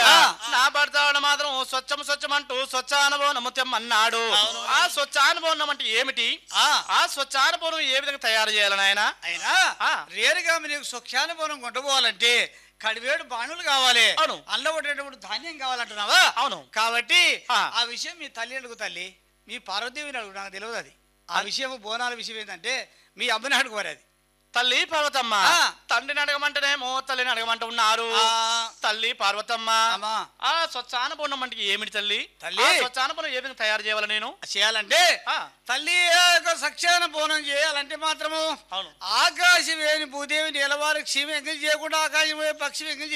ఆ. నా భర్త మాత్రం స్వచ్ఛం స్వచ్ఛం అంటూ స్వచ్ఛానుభవం తెమ్మన్నాడు అవును. ఆ స్వచ్ఛానుభవం అంటే ఏమిటి ఆ, ఆ స్వచ్ఛానుభవం ఏ విధంగా తయారు చేయాలని ఆయన అయినా ఆ. రేరుగా నీకు సుఖ్యానుభవం కొంటుపోవాలంటే కడివేడు బాణులు కావాలి అవును. అల్ల కొట్టేటప్పుడు ధాన్యం కావాలంటున్నావా అవును. కాబట్టి ఆ. ఆ విషయం మీ తల్లి అడుగు తల్లి మీ పార్వతీవిని అడుగు నాకు తెలియదు అది ఆ విషయం బోనాల విషయం ఏంటంటే మీ అమ్మని అడుగుకోరు అది తల్లి పార్వతమ్మ ఆ. తండ్రిని అడగమంటేనేమో తల్లిని అడగమంట ఉన్నారు ఆ, తల్లి పార్వతమ్మ అమ్మా. ఆ స్వచ్ఛానుభవం అంటే ఏమిటి తల్లి తల్లి. ఆ స్వచ్ఛానుభవం ఏ విధంగా తయారు చేయాలి నేను చేయాలంటే ఆ. తల్లి యొక్క సక్షాన బోనం చేయాలంటే మాత్రము అవును ఆకాశం వేని భూదేవి నీలవారు క్షీమ ఎంగం చేయకుండా ఆకాశం పోయే పక్షి ఎంగం